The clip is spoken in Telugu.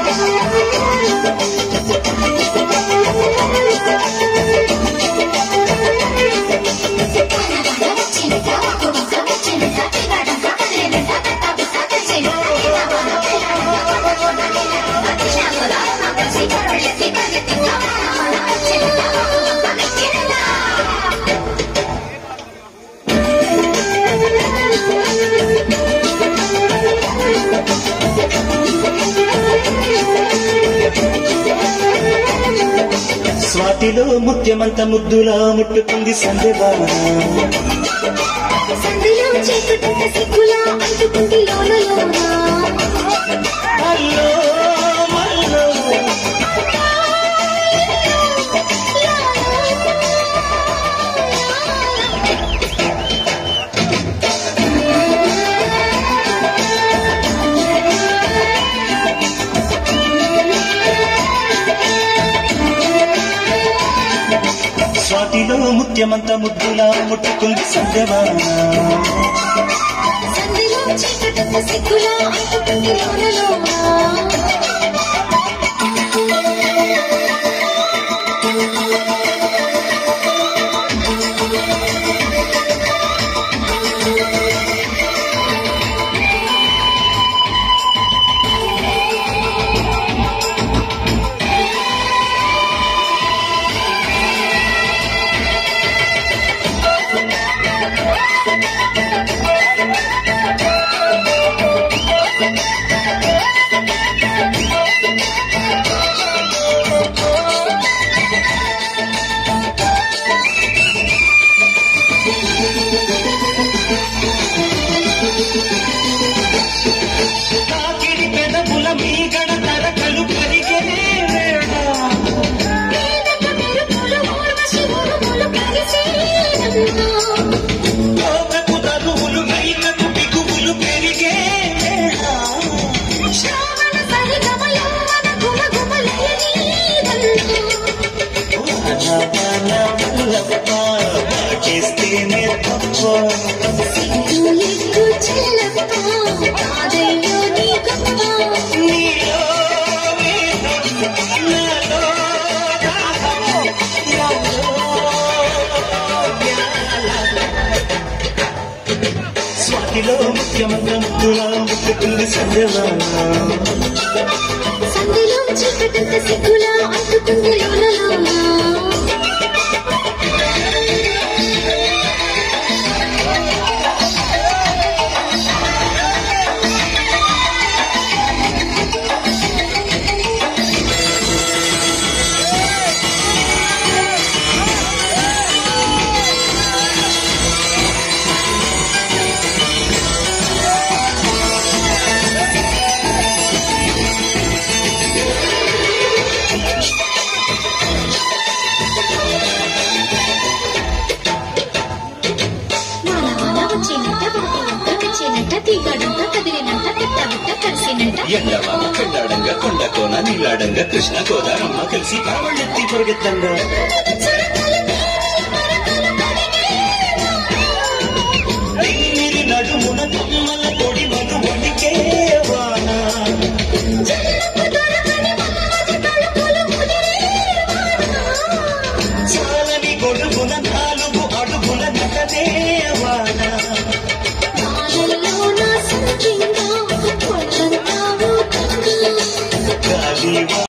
స్వాతిలో ముత్యమంత ముద్దులా ముట్టుకుంది సందేవాన సంధిలో చీకటంత సిగ్గులా అంటుకుంది లోన లోన అల్లో మల్లో స్వాతిలో ముత్యమంత ముద్దులా ముట్టుకుంది సందేవాన సంధిలో చీకటంత సిగ్గులా అంటుకుంది లోన లోన తాకిడి పెదవుల మీ గణతర కలు కరిగే వేళ పేదక మెరుపులు ఊర్వశి ఉరుములు కలిసేనన్నా లోకపు తరువులు మైనకు బిగువులు పెరిగే వేళ శ్రావణ సరిగమ యౌవన గుమ గుమలయనీదన్నా చేస్తేనే తప్ప సిగ్గు ఎగ్గు చెల్లప్ప కాదయ్యో నీ గొప్ప నీలో నేను, నాలో దాహము, నాలో జ్ఞాన. స్వాతిలో ముఖ్యమంత్ర ముద్దులా ముట్టుకుంది సందేవాన సంధిలో చీకటంత సిగ్గులా అంటుకుంది లోన లోన వాన వచ్చినంత వాన వచ్చినంత తీగడంత కదిలినంత కట్టబిట్ట కలిసినంత ఎండవాన కళ్ళాడంగా కొండ కోన నీలాడంగా కృష్ణ గోదారమ్మ కలిసి కావళ్ళెత్తి పొరుగెత్తంగా తిమ్మిరి నడుమున కొమ్మల పొడి మను వణికే వాన చాలని గొడుగున నాలుగు అడుగుల నటనే వాన నా సంకింగా కొండంతా ఊతంగా గాలి